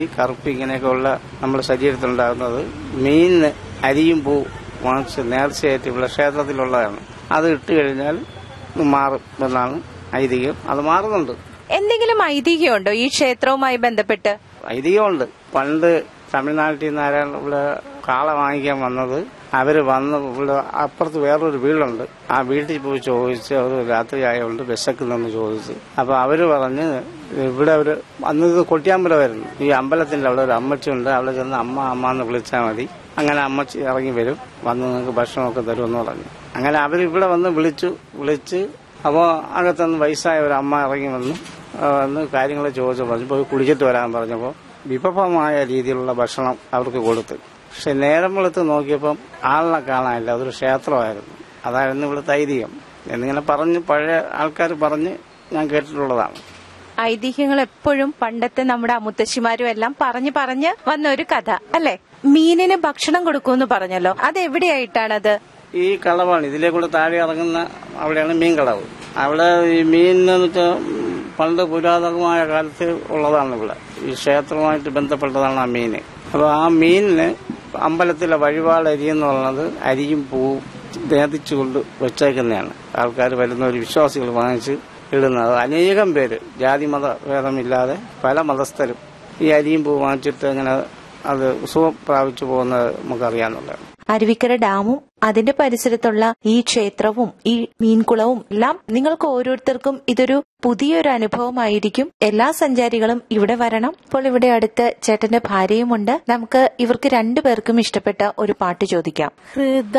ഈ കറുപ്പ് ഇങ്ങനെയൊക്കെ ഉള്ള നമ്മുടെ ശരീരത്തിലുണ്ടാകുന്നത് മീനിന് അരിയും പൂ വാങ്ങിച്ച് നേർച്ചയായിട്ട് ഇവിടെ ക്ഷേത്രത്തിലുള്ളതാണ് അത് ഇട്ട് കഴിഞ്ഞാൽ ഇത് മാറും എന്നാണ് ഐതിഹ്യം അത് മാറുന്നുണ്ട് എന്തെങ്കിലും ഐതിഹ്യമുണ്ടോ ഈ ക്ഷേത്രവുമായി ബന്ധപ്പെട്ട് ഐതിഹ്യമുണ്ട് പണ്ട് തമിഴ്നാട്ടിൽ നിന്ന് ആരാണ് ഇവിടെ കാള വാങ്ങിക്കാൻ വന്നത് അവര് വന്ന് ഇവിടെ അപ്പുറത്ത് വേറൊരു വീടുണ്ട് ആ വീട്ടിൽ പോയി ചോദിച്ച് അവർ രാത്രി ആയതുകൊണ്ട് വിശക്കുന്നെന്ന് ചോദിച്ച് അപ്പൊ അവര് പറഞ്ഞ് ഇവിടെ ഒരു അന്ന് ഇത് കൊട്ടിയമ്പലമായിരുന്നു ഈ അമ്പലത്തിന്റെ അവിടെ ഒരു അമ്മച്ചിയുണ്ട് അവിടെ ചെന്ന് അമ്മ അമ്മ എന്ന് വിളിച്ചാൽ മതി അങ്ങനെ അമ്മച്ചി ഇറങ്ങി വരും വന്ന് നിങ്ങൾക്ക് ഭക്ഷണമൊക്കെ തരുമെന്ന് പറഞ്ഞു അങ്ങനെ അവർ ഇവിടെ വന്ന് വിളിച്ചു വിളിച്ച് അപ്പോൾ അകത്തുനിന്ന് വയസ്സായ ഒരു അമ്മ ഇറങ്ങി വന്നു ആ, വന്ന് കാര്യങ്ങൾ ചോദിച്ചു പറഞ്ഞു പോയി കുളിച്ചിട്ട് വരാൻ പറഞ്ഞപ്പോൾ വിഭവമായ രീതിയിലുള്ള ഭക്ഷണം അവർക്ക് കൊടുത്തു പക്ഷെ നേരം വെളുത്ത് നോക്കിയപ്പം ആളിനെ കാണാനില്ല അതൊരു ക്ഷേത്രമായിരുന്നു അതായിരുന്നു ഇവിടുത്തെ ഐതിഹ്യം എന്നിങ്ങനെ പറഞ്ഞ് പഴയ ആൾക്കാർ പറഞ്ഞ് ഞാൻ കേട്ടിട്ടുള്ളതാണ് ഐതിഹ്യങ്ങൾ എപ്പോഴും പണ്ടത്തെ നമ്മുടെ അമുത്തശ്ശിമാരും എല്ലാം പറഞ്ഞു പറഞ്ഞ് വന്ന ഒരു കഥ അല്ലെ മീനിന് ഭക്ഷണം കൊടുക്കുമെന്ന് പറഞ്ഞല്ലോ അത് എവിടെയായിട്ടാണത് ഈ കളവാണ് ഇതിലെ കൂടെ താഴെ ഇറങ്ങുന്ന അവിടെയാണ് മീൻ കളവ് അവിടെ ഈ മീനിന് വെച്ചാൽ പണ്ട് പുരാതനമായ കാലത്ത് ഉള്ളതാണ് ഇവിടെ ഈ ക്ഷേത്രവുമായിട്ട് ബന്ധപ്പെട്ടതാണ് ആ മീന് അപ്പോൾ ആ മീനിന് അമ്പലത്തിലെ വഴിപാട് അരി എന്ന് പറയുന്നത് അരിയും പൂവും നേതിച്ചുകൊണ്ട് വെച്ചേക്കുന്നതാണ് ആൾക്കാർ വരുന്ന ഒരു വിശ്വാസികൾ വാങ്ങിച്ച് ഇടുന്നത് അനേകം പേര് ജാതി മത ഭേദമില്ലാതെ പല മതസ്ഥരും ഈ അരിയും പൂ വാങ്ങിച്ചിട്ട് അങ്ങനെ അത് സുഖം പ്രാപിച്ചു പോകുന്നത് നമുക്കറിയാവുന്നതാണ് അരുവിക്കര ഡാമും അതിന്റെ പരിസരത്തുള്ള ഈ ക്ഷേത്രവും ഈ മീൻകുളവും എല്ലാം നിങ്ങൾക്ക് ഓരോരുത്തർക്കും ഇതൊരു പുതിയൊരു അനുഭവമായിരിക്കും എല്ലാ സഞ്ചാരികളും ഇവിടെ വരണം ഇപ്പോൾ ഇവിടെ അടുത്ത് ചേട്ടന്റെ ഭാര്യയുമുണ്ട് നമുക്ക് ഇവർക്ക് രണ്ടുപേർക്കും ഇഷ്ടപ്പെട്ട ഒരു പാട്ട് ചോദിക്കാം ഹൃദയ